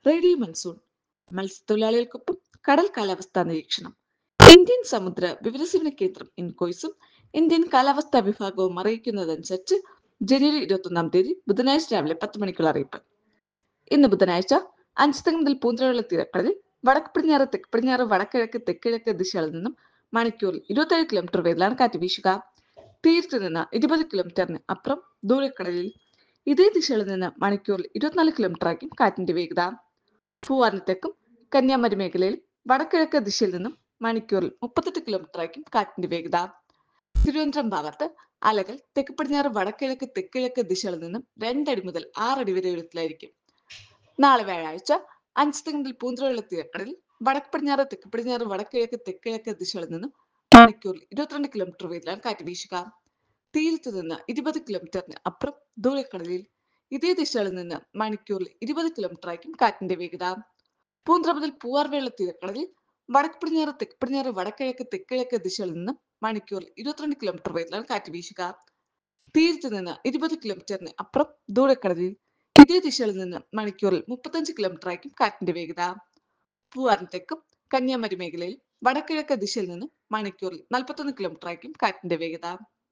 radio monsoon മത്സ്യത്തൊഴിലാളികൾക്കൊപ്പം കടൽ കാലാവസ്ഥാ നിരീക്ഷണം ഇന്ത്യൻ സമുദ്ര വിവരസേവന കേന്ദ്രം ഇൻകോയ്സും ഇന്ത്യൻ കാലാവസ്ഥാ വിഭാഗവും അറിയിക്കുന്നതനുസരിച്ച് ജനുവരി ഇരുപത്തൊന്നാം തീയതി ബുധനാഴ്ച രാവിലെ പത്ത് മണിക്കുള്ള അറിയിപ്പ് ഇന്ന് ബുധനാഴ്ച അഞ്ചുതങ്ങ് മുതൽ പൂന്തറയുള്ള തീരക്കടലിൽ വടക്ക് പടിഞ്ഞാറ് തെക്ക് പടിഞ്ഞാറ് വടക്കിഴക്ക് തെക്കിഴക്ക് ദിശകളിൽ നിന്നും മണിക്കൂറിൽ ഇരുപത്തേഴ് കിലോമീറ്റർ വേഗത്തിലാണ് കാറ്റ് വീശുക തീരത്ത് നിന്ന് ഇരുപത് കിലോമീറ്ററിന് അപ്പുറം ദൂരക്കടലിൽ ഇതേ ദിശയിൽ നിന്ന് മണിക്കൂറിൽ ഇരുപത്തിനാല് കിലോമീറ്റർ ആയിരിക്കും കാറ്റിന്റെ വേഗത പൂവാറിന് തെക്കും കന്യാകുമാരി മേഖലയിൽ വടക്കിഴക്ക് ദിശയിൽ നിന്നും മണിക്കൂറിൽ മുപ്പത്തെട്ട് കിലോമീറ്റർ ആയിരിക്കും കാറ്റിന്റെ വേഗത തിരുവനന്തപുരം ഭാഗത്ത് അലകൾ തെക്ക് പടിഞ്ഞാറ് വടക്കിഴക്ക് തെക്കിഴക്ക് ദിശകളിൽ നിന്നും രണ്ടടി മുതൽ ആറടി വരെ ഉയരത്തിലായിരിക്കും നാളെ വ്യാഴാഴ്ച അഞ്ച് മുതൽ പൂന്തറയുള്ള തീരക്കടലിൽ വടക്ക് പടിഞ്ഞാറ് തെക്ക് പടിഞ്ഞാറ് വടക്കിഴക്ക് തെക്കിഴക്ക് ദിശകളിൽ നിന്നും മണിക്കൂറിൽ ഇരുപത്തിരണ്ട് കിലോമീറ്റർ വേഗത്തിലാണ് കാറ്റ് വീശുക തീരത്ത് നിന്ന് ഇരുപത് കിലോമീറ്ററിന് അപ്പുറം ദൂരക്കടലിൽ ഇതേ ദിശകളിൽ നിന്ന് മണിക്കൂറിൽ ഇരുപത് കിലോമീറ്റർ ആയിരിക്കും കാറ്റിന്റെ വേഗത പൂന്തറ മുതൽ പൂവാർവേള തീരക്കടലിൽ വടക്ക് പടിഞ്ഞാറ് തെക്ക് പടിഞ്ഞാറ് വടക്കിഴക്ക് തെക്കിഴക്ക് ദിശകളിൽ നിന്ന് മണിക്കൂറിൽ ഇരുപത്തിരണ്ട് കിലോമീറ്റർ വേഗത്തിലാണ് കാറ്റ് വീശുക തീരത്ത് നിന്ന് ഇരുപത് കിലോമീറ്ററിന് അപ്പുറം ദൂരക്കടലിൽ ഇതേ ദിശയിൽ നിന്ന് മണിക്കൂറിൽ മുപ്പത്തഞ്ച് കിലോമീറ്റർ ആയിരിക്കും കാറ്റിന്റെ വേഗത പൂവാറിന് തെക്കും കന്യാകുമാരി മേഖലയിൽ വടക്കിഴക്ക് ദിശയിൽ നിന്ന് മണിക്കൂറിൽ നാൽപ്പത്തൊന്ന് കിലോമീറ്റർ ആയിരിക്കും കാറ്റിന്റെ വേഗത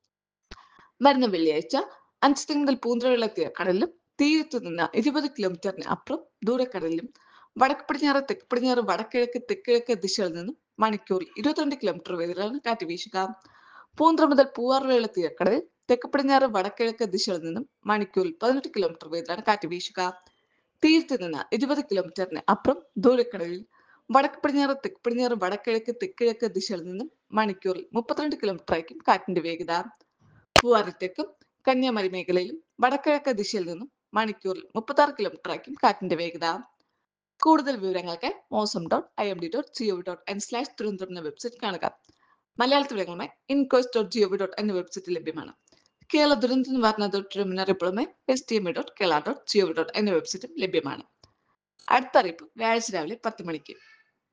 വരുന്ന വെള്ളിയാഴ്ച അഞ്ച് മുതൽ പൂന്തറയുള്ള കടലിലും തീരത്തു നിന്ന് ഇരുപത് കിലോമീറ്ററിന് അപ്പുറം ദൂരക്കടലിലും വടക്ക് പടിഞ്ഞാറ് തെക്ക് പടിഞ്ഞാറ് വടക്കിഴക്ക് തെക്കിഴക്ക് ദിശകളിൽ നിന്നും മണിക്കൂറിൽ ഇരുപത്തിരണ്ട് കിലോമീറ്റർ വേഗത്തിലാണ് കാറ്റ് വീശുക പൂന്തറ മുതൽ പൂവാറുവേള തീരക്കടലിൽ തെക്ക് പടിഞ്ഞാറ് വടക്കിഴക്ക് ദിശകളിൽ നിന്നും മണിക്കൂറിൽ പതിനെട്ട് കിലോമീറ്റർ വേഗത്തിലാണ് കാറ്റ് വീശുക തീരത്ത് നിന്ന് ഇരുപത് കിലോമീറ്ററിന് അപ്പുറം ദൂരക്കടലിൽ വടക്ക് പടിഞ്ഞാറ് തെക്ക് പടിഞ്ഞാറ് വടക്കിഴക്ക് തെക്കിഴക്ക് ദിശകളിൽ നിന്നും മണിക്കൂറിൽ മുപ്പത്തിരണ്ട് കിലോമീറ്റർ ആയിരിക്കും കാറ്റിന്റെ വേഗത പൂവാറിത്തേക്കും കന്യാകുമാരി മേഖലയിലും വടക്കിഴക്ക് ദിശയിൽ നിന്നും മണിക്കൂറിൽ മുപ്പത്തി ആറ് കിലോമീറ്റർ ആയിരിക്കും കാറ്റിന്റെ വേഗത കൂടുതൽ വിവരങ്ങൾക്ക് mausam dot I M D dot gov dot in slash Thiruvananthapuram എന്ന വെബ്സൈറ്റ് കാണുക മലയാളത്തിൽ വിവരങ്ങളുമായി ഇൻകോയ്സ് ഡോട്ട് ജിഒവി ഡോട്ട് എന്ന വെബ്സൈറ്റിൽ ലഭ്യമാണ് കേരള ദുരന്ത നിവാരണ അതോറിറ്റിയുടെ മുന്നറിയിപ്പുകളുമായി S T M dot Kerala dot gov dot എന്ന വെബ്സൈറ്റും ലഭ്യമാണ് അടുത്ത അറിയിപ്പ് വ്യാഴാഴ്ച രാവിലെ പത്ത് മണിക്ക്